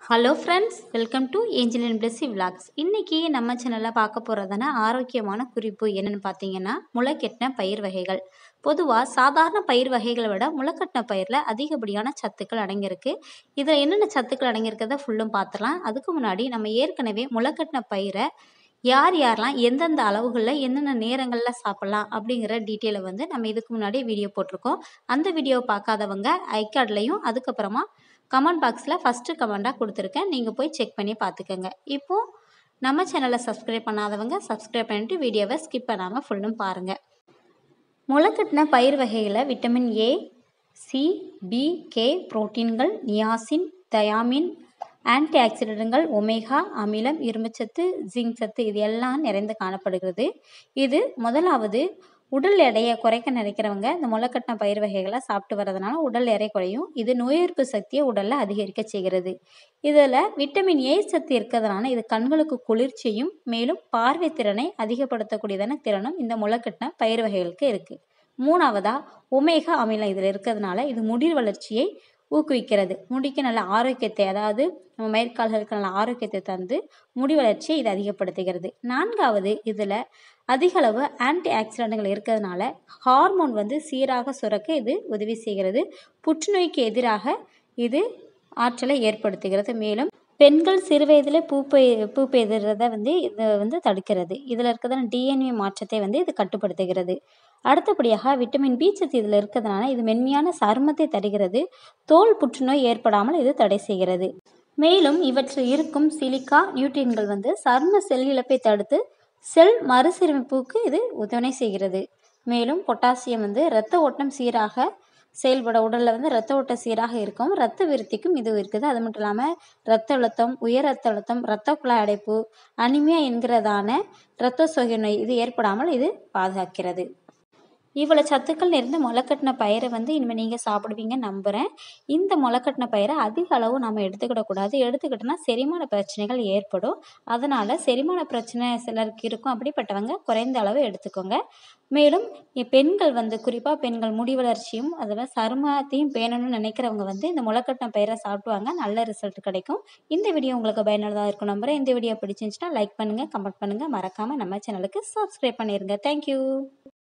hello friends welcome to Angel and Blessy vlogs இன்றைக்கி நம்ம சேனலில் பார்க்க போகிறதான ஆரோக்கியமான குறிப்பு என்னென்னு பார்த்தீங்கன்னா முளைக்கட்டின பயிர் வகைகள் பொதுவாக சாதாரண பயிர் வகைகளை விட முளைக்கட்டின பயிரில் அதிகப்படியான சத்துக்கள் அடங்கியிருக்கு இதில் என்னென்ன சத்துக்கள் அடங்கியிருக்கிறத ஃபுல்லும் பார்த்துலாம் அதுக்கு முன்னாடி நம்ம ஏற்கனவே முளைக்கட்டின பயிரை யார் யாரெல்லாம் எந்தெந்த அளவுகளில் என்னென்ன நேரங்களில் சாப்பிட்லாம் அப்படிங்கிற டீட்டெயிலை வந்து நம்ம இதுக்கு முன்னாடி வீடியோ போட்டிருக்கோம் அந்த வீடியோவை பார்க்காதவங்க ஐகார்ட்லேயும் அதுக்கப்புறமா கமெண்ட் பாக்ஸில் ஃபஸ்ட்டு கமெண்ட்டாக கொடுத்துருக்கேன் நீங்கள் போய் செக் பண்ணி பார்த்துக்கோங்க இப்போது நம்ம சேனலை சப்ஸ்கிரைப் பண்ணாதவங்க சப்ஸ்கிரைப் பண்ணிட்டு வீடியோவை ஸ்கிப் பண்ணாமல் ஃபுல்லும் பாருங்கள் முளைக்கட்டின பயிர் வகைகளில் vitamin A C B K புரோட்டீன்கள் நியாசின் தயாமின் ஆன்டி ஆக்சிடென்ட்கள் ஒமேகா அமிலம் இரும்புச்சத்து ஜிங்க் சத்து இது எல்லாம் நிறைந்து காணப்படுகிறது இது முதலாவது உடல் எடையை குறைக்க நினைக்கிறவங்க இந்த முளைக்கட்டின பயிர் வகைகளை சாப்பிட்டு வர்றதுனால உடல் எடை குறையும் இது நோய் எதிர்ப்பு சக்தியை உடலில் அதிகரிக்க செய்கிறது இதில் விட்டமின் ஏ சத்து இருக்கிறதுனால இது கண்களுக்கு குளிர்ச்சியும் மேலும் பார்வை திறனை அதிகப்படுத்தக்கூடியதான திறனும் இந்த முளைக்கட்டின பயிர் வகைகளுக்கு இருக்குது மூணாவதாக ஒமேகா அமிலம் இதில் இருக்கிறதுனால இது முடி வளர்ச்சியை ஊக்குவிக்கிறது முடிக்கு நல்ல ஆரோக்கியத்தை அதாவது நம்ம மயிர்கால்களுக்கு நல்ல ஆரோக்கியத்தை தந்து முடி வளர்ச்சியை இது அதிகப்படுத்துகிறது நான்காவது இதில் அதிக அளவு ஆன்டி ஆக்சிடென்ட்கள் இருக்கிறதுனால ஹார்மோன் வந்து சீராக சுரக்க இது உதவி செய்கிறது புற்றுநோய்க்கு எதிராக இது ஆற்றலை ஏற்படுத்துகிறது மேலும் பெண்கள் சிறுவயதில் பூ பெய் பூ பெய்துறதை வந்து இது வந்து தடுக்கிறது இதில் இருக்கிறதான டிஎன்ஏ மாற்றத்தை வந்து இது கட்டுப்படுத்துகிறது அடுத்தபடியாக விட்டமின் பி சத்து இதில் இருக்கிறதுனால இது மென்மையான சருமத்தை தருகிறது தோல் புற்றுநோய் ஏற்படாமல் இது தடை செய்கிறது மேலும் இவற்றில் இருக்கும் சிலிக்கா நியூட்ரியன்கள் வந்து சரும செல் இழப்பை தடுத்து செல் மறுசீரமைப்புக்கு இது உதவி செய்கிறது மேலும் பொட்டாசியம் வந்து இரத்த ஓட்டம் சீராக செயல்பட உடலில் வந்து ரத்த ஓட்டம் சீராக இருக்கும் ரத்த விருத்திக்கும் இது இருக்குது அது மட்டும் இல்லாமல் ரத்த அழுத்தம் உயர் ரத்த அழுத்தம் இரத்த குழாய் அடைப்பு அனிமியா என்கிறதான இரத்த சோகை நோய் இது ஏற்படாமல் இது பாதுகாக்கிறது இவ்வளோ சத்துக்கள் நிறைந்த முளைக்கட்டின பயிரை வந்து இனிமேல் நீங்கள் சாப்பிடுவீங்க நம்புகிறேன் இந்த முளைக்கட்டின பயிரை அதிக அளவு நம்ம எடுத்துக்கிடக்கூடாது எடுத்துக்கிட்டோன்னா செரிமான பிரச்சனைகள் ஏற்படும் அதனால் செரிமான பிரச்சனை சிலருக்கு இருக்கும் அப்படிப்பட்டவங்க குறைந்த அளவு எடுத்துக்கோங்க மேலும் பெண்கள் வந்து குறிப்பாக பெண்கள் முடி வளர்ச்சியும் அதில் சருமத்தையும் பேணணும்னு நினைக்கிறவங்க வந்து இந்த முளைக்கட்டின பயிரை சாப்பிடுவாங்க நல்ல ரிசல்ட் கிடைக்கும் இந்த வீடியோ உங்களுக்கு பயனுள்ளதாக இருக்கும் நம்புகிறேன் இந்த வீடியோ பிடிச்சிருந்துச்சுன்னா லைக் பண்ணுங்கள் கமெண்ட் பண்ணுங்கள் மறக்காமல் நம்ம சேனலுக்கு சப்ஸ்கிரைப் பண்ணிடுங்க தேங்க்யூ